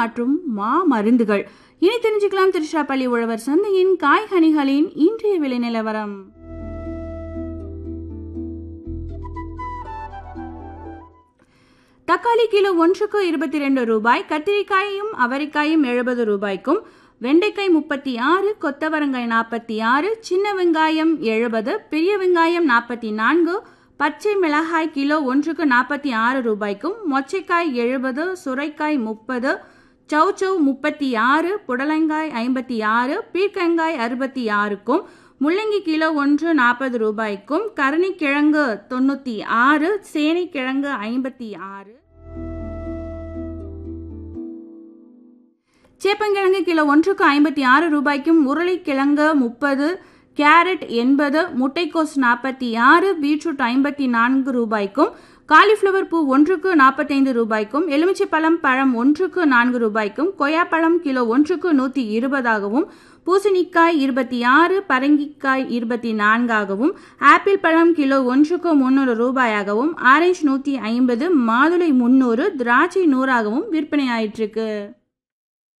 மாற்றும் மா மருந்துகள் இனி தெரிஞ்சுக்கலாம் திருச்சிராப்பள்ளி உழவர் சந்தையின் காய்கனிகளின் இன்றைய விலை நிலவரம் தக்காளி கிலோ ஒன்றுக்கு இருபத்தி ரெண்டு ரூபாய் கத்திரிக்காயும் அவரைக்காயும் எழுபது ரூபாய்க்கும் வெண்டைக்காய் முப்பத்தி ஆறு கொத்தவரங்காய் நாற்பத்தி ஆறு சின்ன வெங்காயம் எழுபது பெரிய வெங்காயம் நாற்பத்தி நான்கு பச்சை மிளகாய் கிலோ ஒன்றுக்கு நாற்பத்தி ஆறு ரூபாய்க்கும் மொச்சைக்காய் எழுபது சுரைக்காய் முப்பது சௌச்சௌ முப்பத்தி ஆறு புடலங்காய் ஐம்பத்தி ஆறு பீர்க்கங்காய் அறுபத்தி ஆறுக்கும் முள்ளங்கி கிலோ ஒன்று நாற்பது ரூபாய்க்கும் கருணைக்கிழங்கு தொண்ணூற்றி ஆறு சேனைக்கிழங்கு ஐம்பத்தி ஆறு சேப்பங்கிழங்கு கிலோ ஒன்றுக்கு ஐம்பத்தி ஆறு ரூபாய்க்கும் உருளைக்கிழங்கு முப்பது கேரட் எண்பது முட்டைக்கோஸ் நாற்பத்தி ஆறு பீட்ரூட் ஐம்பத்தி நான்கு ரூபாய்க்கும் காலிஃப்ளவர் பூ ஒன்றுக்கு நாற்பத்தைந்து ரூபாய்க்கும் எலுமிச்சை பழம் பழம் ஒன்றுக்கு நான்கு ரூபாய்க்கும் கொய்யாப்பழம் கிலோ ஒன்றுக்கு நூற்றி இருபதாகவும் பூசணிக்காய் இருபத்தி ஆறு பரங்கிக்காய் இருபத்தி நான்காகவும் ஆப்பிள் பழம் கிலோ ஒன்றுக்கு முந்நூறு ரூபாயாகவும் ஆரஞ்சு நூற்றி ஐம்பது மாதுளை முந்நூறு திராட்சை நூறாகவும் விற்பனை ஆயிட்டிருக்கு